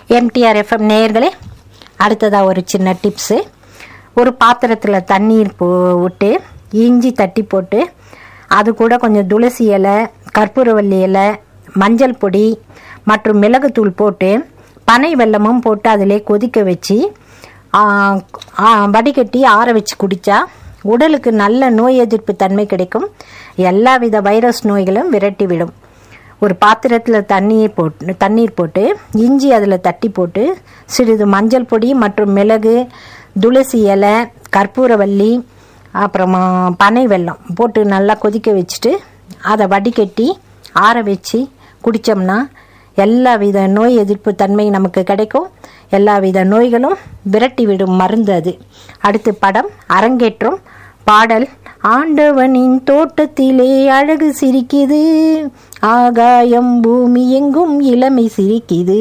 MTR FM நேயர்களே அடுத்ததாக ஒரு சின்ன டிப்ஸு ஒரு பாத்திரத்தில் தண்ணீர் போ விட்டு இஞ்சி தட்டி போட்டு அது கூட கொஞ்சம் துளசி இலை கற்பூரவல்லி இலை மஞ்சள் பொடி மற்றும் மிளகுத்தூள் போட்டு பனை வெல்லமும் போட்டு அதிலே கொதிக்க வச்சு ஆ, ஆ, வடிகட்டி ஆற வச்சு குடித்தா உடலுக்கு நல்ல நோய் எதிர்ப்பு தன்மை கிடைக்கும் எல்லாவித வைரஸ் நோய்களும் விரட்டிவிடும் ஒரு பாத்திரத்தில் தண்ணீர் போட்டு தண்ணீர் போட்டு இஞ்சி அதில் தட்டி போட்டு சிறிது மஞ்சள் பொடி மற்றும் மிளகு துளசி இலை கற்பூரவல்லி அப்புறமா பனை வெல்லம் போட்டு நல்லா கொதிக்க வச்சுட்டு அதை வடிகட்டி ஆற வச்சு குடித்தோம்னா எல்லா வித நோய் எதிர்ப்பு தன்மை நமக்கு கிடைக்கும் எல்லா வித நோய்களும் விரட்டி விடும் மருந்து அது அடுத்து படம் அரங்கேற்றம் பாடல் ஆண்டவனின் தோட்டத்திலே அழகு சிரிக்குது ஆகாயம் பூமி எங்கும் இளமை சிரிக்குது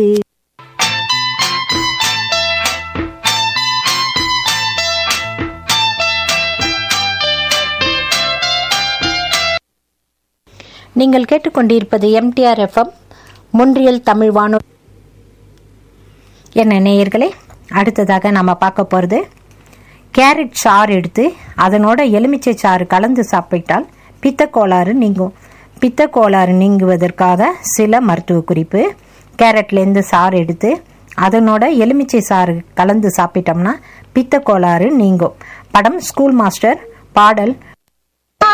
நீங்கள் கேட்டுக்கொண்டிருப்பது எம்டிஆர் எஃப்எம் முன்றியல் தமிழ் வானொலி என்ன நேயர்களே அடுத்ததாக நம்ம பார்க்க போகிறது கேரட் சாறு எடுத்து அதனோட எலுமிச்சை சாறு கலந்து சாப்பிட்டால் பித்தக்கோளாறு நீங்கும் பித்தக்கோளாறு நீங்குவதற்காக சில மருத்துவ குறிப்பு கேரட்லேருந்து சாறு எடுத்து அதனோட எலுமிச்சை சாறு கலந்து சாப்பிட்டோம்னா பித்தக்கோளாறு நீங்கும் படம் ஸ்கூல் மாஸ்டர் பாடல்